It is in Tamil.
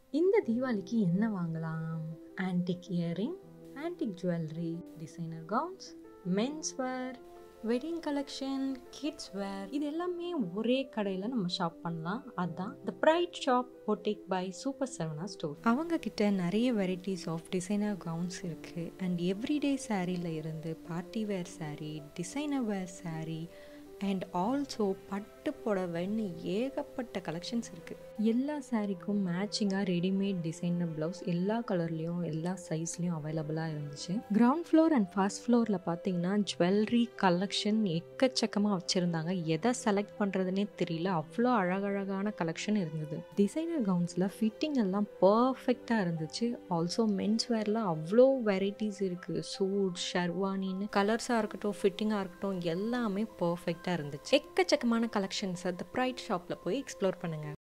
இந்த தீபாவளிக்கு என்ன வாங்கலாம் antique earring antique jewellery designer gowns men's wear wedding collection kids wear இது எல்லாமே ஒரே கடையில் நம்ம ஷாப் பண்ணலாம் அதுதான் the pride shop boutique by super செவனா ஸ்டோர் அவங்க கிட்ட நிறைய வெரைட்டிஸ் ஆஃப் டிசைனர் கவுன்ஸ் இருக்கு அண்ட் எவ்ரிடே சாரியில் இருந்து party wear sari designer wear sari and also பட்டு புடவைன்னு ஏகப்பட்ட கலெக்ஷன்ஸ் இருக்குது எல்லா சாரீக்கும் மேட்சிங்காக ரெடிமேட் டிசைனர் ப்ளவுஸ் எல்லா கலர்லேயும் எல்லா சைஸ்லேயும் அவைலபிளாக இருந்துச்சு கிரவுண்ட் ஃப்ளோர் அண்ட் ஃபர்ஸ்ட் ஃப்ளோரில் பார்த்தீங்கன்னா ஜுவல்லரி கலெக்ஷன் எக்கச்சக்கமாக வச்சுருந்தாங்க எதை செலக்ட் பண்ணுறதுனே தெரியல அவ்வளோ அழகழகான கலெக்ஷன் இருந்தது டிசைனர் கவுன்ஸில் ஃபிட்டிங் எல்லாம் பர்ஃபெக்டாக இருந்துச்சு ஆல்சோ மென்ஸ் வேரில் அவ்வளோ வெரைட்டிஸ் இருக்குது சூட் ஷர்வானின்னு கலர்ஸாக இருக்கட்டும் ஃபிட்டிங்காக இருக்கட்டும் எல்லாமே பர்ஃபெக்டாக இருந்துச்சு எக்கச்சக்கமான கலெக்ஷன்ஸை த ப்ரைட் ஷாப்பில் போய் எக்ஸ்ப்ளோர் பண்ணுங்கள்